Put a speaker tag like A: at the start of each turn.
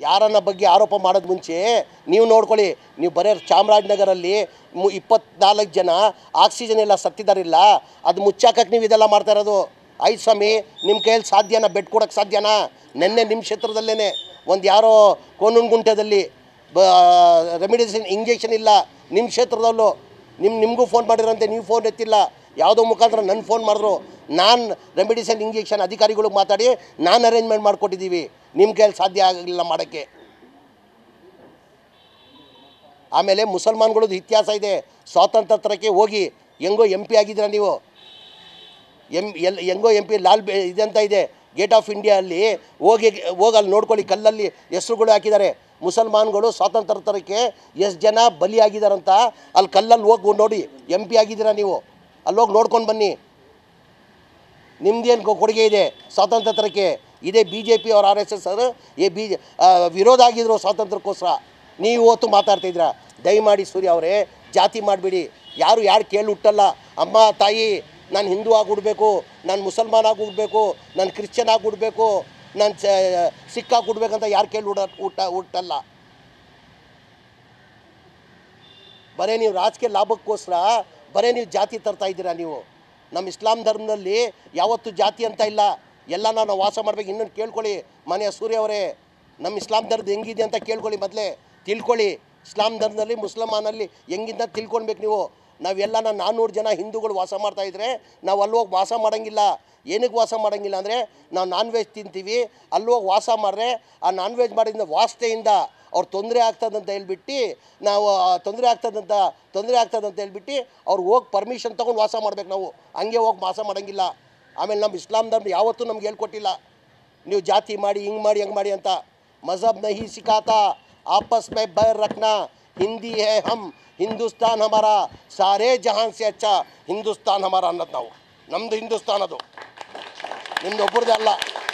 A: ಯಾರನ್ನ ಬಗ್ಗೆ ಆರೋಪ ಮಾಡೋದು ಮುಂಚೆ ನೀವು ನೋಡ್ಕೊಳ್ಳಿ ನೀವು ಬರೀ ಚಾಮರಾಜನಗರಲ್ಲಿ ಮು ಇಪ್ಪತ್ನಾಲ್ಕು ಜನ ಆಕ್ಸಿಜನ್ ಎಲ್ಲ ಸತ್ತಿದಾರಿಲ್ಲ ಅದು ಮುಚ್ಚಾಕಕ್ಕೆ ನೀವು ಇದೆಲ್ಲ ಮಾಡ್ತಾ ಇರೋದು ಆಯ್ತು ಸ್ವಾಮಿ ನಿಮ್ಮ ಕೈಯಲ್ಲಿ ಸಾಧ್ಯನಾ ಬೆಡ್ ಕೊಡೋಕ್ಕೆ ಸಾಧ್ಯನಾ ನಿನ್ನೆ ನಿಮ್ಮ ಕ್ಷೇತ್ರದಲ್ಲೇ ಒಂದು ಯಾರೋ ಕೋನುಂಗುಂಟೆದಲ್ಲಿ ಬ ರೆಮಿಡಿಸಿನ್ ಇಂಜೆಕ್ಷನ್ ಇಲ್ಲ ನಿಮ್ಮ ಕ್ಷೇತ್ರದಲ್ಲೂ ನಿಮ್ಮ ನಿಮಗೂ ಫೋನ್ ಮಾಡಿರಂತೆ ನೀವು ಫೋನ್ ಎತ್ತಿಲ್ಲ ಯಾವುದೋ ಮುಖಾಂತರ ನನ್ನ ಫೋನ್ ಮಾಡಿದ್ರು ನಾನು ರೆಮಿಡಿಸಿನ್ ಇಂಜೆಕ್ಷನ್ ಅಧಿಕಾರಿಗಳಿಗೆ ಮಾತಾಡಿ ನಾನು ಅರೇಂಜ್ಮೆಂಟ್ ಮಾಡಿಕೊಟ್ಟಿದ್ದೀವಿ ನಿಮ್ಮ ಕೈಯಲ್ಲಿ ಸಾಧ್ಯ ಆಗಲಿಲ್ಲ ಮಾಡೋಕ್ಕೆ ಆಮೇಲೆ ಮುಸಲ್ಮಾನ್ಗಳದ್ದು ಇತಿಹಾಸ ಇದೆ ಸ್ವಾತಂತ್ರ್ಯ ತರಕ್ಕೆ ಹೋಗಿ ಹೆಂಗೋ ಎಂ ಪಿ ಆಗಿದ್ದೀರಾ ನೀವು ಎಂ ಎಲ್ ಹೆಂಗೋ ಎಂ ಪಿ ಲಾಲ್ ಬೆ ಇದಂತ ಇದೆ ಗೇಟ್ ಆಫ್ ಇಂಡಿಯಾ ಅಲ್ಲಿ ಹೋಗಿ ಹೋಗಿ ಅಲ್ಲಿ ನೋಡ್ಕೊಳ್ಳಿ ಕಲ್ಲಲ್ಲಿ ಹೆಸರುಗಳು ಹಾಕಿದ್ದಾರೆ ಮುಸಲ್ಮಾನ್ಗಳು ಸ್ವಾತಂತ್ರ್ಯ ತರಕ್ಕೆ ಎಷ್ಟು ಜನ ಬಲಿಯಾಗಿದ್ದಾರಂತ ಅಲ್ಲಿ ಕಲ್ಲಲ್ಲಿ ಹೋಗಿ ನೋಡಿ ಎಂ ಪಿ ಆಗಿದ್ದೀರಾ ನೀವು ಅಲ್ಲಿ ಹೋಗಿ ನೋಡ್ಕೊಂಡು ಬನ್ನಿ ನಿಮ್ದೇನು ಕೊಡುಗೆ ಇದೆ ಸ್ವಾತಂತ್ರ್ಯ ತರಕ್ಕೆ ಇದೇ ಬಿ ಜೆ ಪಿ ಅವ್ರ ಆರ್ ಎಸ್ ಎಸ್ ಅವರು ಏ ಬಿ ವಿರೋಧ ಆಗಿದ್ರು ಸ್ವಾತಂತ್ರ್ಯಕ್ಕೋಸ್ಕರ ನೀವು ಇವತ್ತು ಮಾತಾಡ್ತಿದ್ದೀರಾ ದಯಮಾಡಿ ಸೂರ್ಯ ಅವರೇ ಜಾತಿ ಮಾಡಬೇಡಿ ಯಾರು ಯಾರು ಕೇಳಿ ಹುಟ್ಟಲ್ಲ ಅಮ್ಮ ತಾಯಿ ನಾನು ಹಿಂದೂ ಆಗಿ ಹುಡ್ಬೇಕು ನಾನು ಮುಸಲ್ಮಾನ್ ಆಗಿ ಹುಡ್ಬೇಕು ನಾನು ಕ್ರಿಶ್ಚಿಯನ್ ಆಗಿ ಹುಡ್ಬೇಕು ನಾನು ಸಿಖ್ ಆಗಿ ಹುಡ್ಬೇಕಂತ ಯಾರು ಕೇಳಿ ಹುಡ ಹುಟ್ಟ ಹುಟ್ಟಲ್ಲ ಬರೀ ನೀವು ರಾಜಕೀಯ ಲಾಭಕ್ಕೋಸ್ಕರ ಬರೀ ನೀವು ಜಾತಿ ತರ್ತಾ ಇದ್ದೀರಾ ನೀವು ನಮ್ಮ ಇಸ್ಲಾಂ ಧರ್ಮದಲ್ಲಿ ಯಾವತ್ತೂ ಜಾತಿ ಅಂತ ಇಲ್ಲ ಎಲ್ಲ ನಾವು ವಾಸ ಮಾಡ್ಬೇಕು ಇನ್ನೊಂದು ಕೇಳ್ಕೊಳ್ಳಿ ಮನೆಯ ಸೂರ್ಯ ಅವರೇ ನಮ್ಮ ಇಸ್ಲಾಂ ಧರ್ಮದ ಹೆಂಗಿದೆ ಅಂತ ಕೇಳ್ಕೊಳ್ಳಿ ಮೊದಲೇ ತಿಳ್ಕೊಳ್ಳಿ ಇಸ್ಲಾಂ ಧರ್ಮದಲ್ಲಿ ಮುಸಲ್ಮಾನಲ್ಲಿ ಹೆಂಗಿಂತ ತಿಳ್ಕೊಳ್ಬೇಕು ನೀವು ನಾವೆಲ್ಲ ನಾನ್ನೂರು ಜನ ಹಿಂದೂಗಳು ವಾಸ ಮಾಡ್ತಾ ಇದ್ರೆ ನಾವು ಅಲ್ಲಿ ಹೋಗಿ ವಾಸ ಮಾಡೋಂಗಿಲ್ಲ ಏನಕ್ಕೆ ವಾಸ ಮಾಡೋಂಗಿಲ್ಲ ಅಂದರೆ ನಾವು ನಾನ್ ವೆಜ್ ತಿಂತೀವಿ ಅಲ್ಲಿ ಹೋಗಿ ವಾಸ ಮಾಡ್ರೆ ಆ ನಾನ್ ವೆಜ್ ಮಾಡಿದ ವಾಸ್ತೆಯಿಂದ ಅವ್ರು ತೊಂದರೆ ಆಗ್ತದಂತ ಹೇಳ್ಬಿಟ್ಟು ನಾವು ತೊಂದರೆ ಆಗ್ತದಂತ ತೊಂದರೆ ಆಗ್ತದಂತ ಹೇಳ್ಬಿಟ್ಟು ಅವ್ರು ಹೋಗಿ ಪರ್ಮಿಷನ್ ತೊಗೊಂಡು ವಾಸ ಮಾಡ್ಬೇಕು ನಾವು ಹಂಗೆ ಹೋಗಿ ವಾಸ ಮಾಡೋಂಗಿಲ್ಲ ಆಮೇಲೆ ನಮ್ಮ ಇಸ್ಲಾಂ ಧರ್ಮ ಯಾವತ್ತೂ ನಮ್ಗೆ ಹೇಳ್ಕೊಟ್ಟಿಲ್ಲ ನೀವು ಜಾತಿ ಮಾಡಿ ಹಿಂಗೆ ಮಾಡಿ ಹಂಗೆ ಮಾಡಿ ಅಂತ ಮಜಹಬ್ ನಹಿ ಸಿಖಾತಾ ಆಪಸ್ ಮೇ बैर रखना हिंदी है हम ಹಿಂದೂಸ್ತಾನ್ ಹಮಾರ ಸಾರೇ ಜಹಾನ್ ಸೆ ಅಚ್ಚ ಹಿಂದೂಸ್ತಾನ್ ಹಮಾರ ಅನ್ನೋದು ನಾವು ನಮ್ಮದು ಹಿಂದೂಸ್ತಾನ್ ಅದು ನಿಮ್ದು ಒಬ್ಬರದೇ ಅಲ್ಲ